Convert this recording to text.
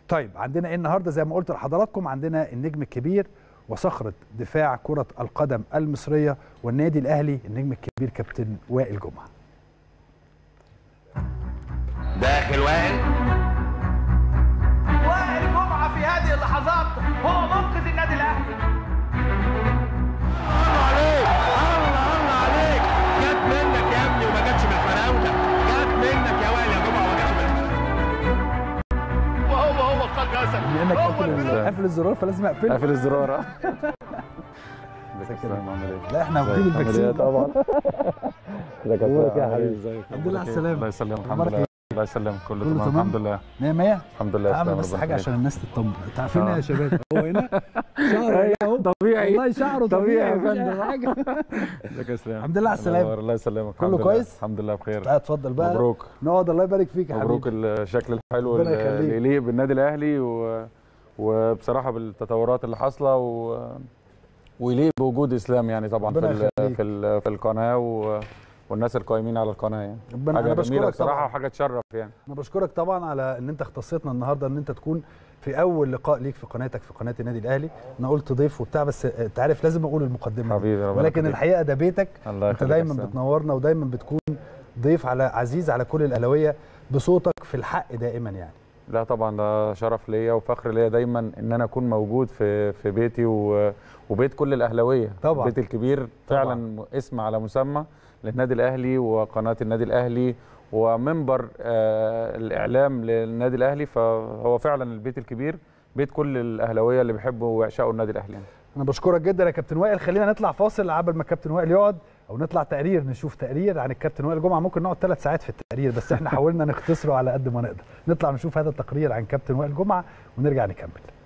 طيب عندنا ايه النهارده زي ما قلت لحضراتكم عندنا النجم الكبير وصخره دفاع كره القدم المصريه والنادي الاهلي النجم الكبير كابتن وائل جمعه داخل وائل وائل جمعه في هذه اللحظات هو منقذ النادي الاهلي الله عليك الله الله عليك جت منك يا ابني وما جاتش من الفراوده جت منك يا وائل يا جمعه وما جاتش من الفراوده وهو هو قد غسل بما انك هو قافل الفيلم. قافل الزرار فلازم اقفله قافل الزرار اه كده. السلام عامل ايه؟ لا احنا واخدين ازيك؟ عامل الفاكسين ايه طبعا ازيك يا أخبارك أستاذ؟ يا عامل حبيبي؟ ايه؟ ازيك؟ الحمد لله على أخبارك إيه؟ السلامة. الله يسلمك الحمد أخبارك لله إيه؟ الله يسلمك كله كله تمام تمام؟ الحمد لله 100 100 الحمد لله اعمل تمام، بس ربنا حاجه يخليك. عشان الناس تطمن انت عارفين آه. يا شباب هو هنا شعره اهو طبيعي والله شعره طبيعي طبيعي يا مفيش أي فندم. حاجه ازيك يا اسلام الحمد لله على السلامة. الله يسلمك كله الحمد لله. كويس؟ الحمد لله بخير تعالى اتفضل بقى مبروك نقعد الله يبارك فيك يا مبروك حبيبي الشكل الحلو ربنا اللي يخليك. اللي يليق بالنادي الاهلي و... وبصراحه بالتطورات اللي حاصله و... ويليق بوجود اسلام يعني طبعا في ربنا ال... يخليك. في ال... في القناه و... والناس القائمين على القناه يعني ربنا انا حاجه جميله بشكرك بصراحه طبعا وحاجه تشرف يعني انا بشكرك طبعا على ان انت اختصيتنا النهارده ان انت تكون في اول لقاء ليك في قناتك في قناه النادي الاهلي انا قلت ضيف وبتاع بس انت عارف لازم اقول المقدمه دي. حبيبي ربنا ولكن يخليك. الحقيقه ده بيتك الله انت يخليك يا دايما أسلام. بتنورنا ودايما بتكون ضيف على عزيز على كل الاهلاويه بصوتك في الحق دائما يعني لا طبعا ده شرف ليا وفخر ليا دايما ان انا اكون موجود في في بيتي و... وبيت كل الاهلاويه طبعا. البيت الكبير فعلا م- اسم على مسمى للنادي الاهلي وقناه النادي الاهلي ومنبر آه الاعلام للنادي الاهلي فهو فعلا البيت الكبير بيت كل الاهلاويه اللي بيحبوا ويعشقوا النادي الاهلي يعني. انا بشكرك جدا يا كابتن وائل خلينا نطلع فاصل قبل ما الكابتن وائل يقعد او نطلع تقرير نشوف تقرير عن الكابتن وائل جمعه ممكن نقعد ثلاث ساعات في التقرير بس احنا حاولنا نختصره على قد ما نقدر نطلع نشوف هذا التقرير عن كابتن وائل جمعه ونرجع نكمل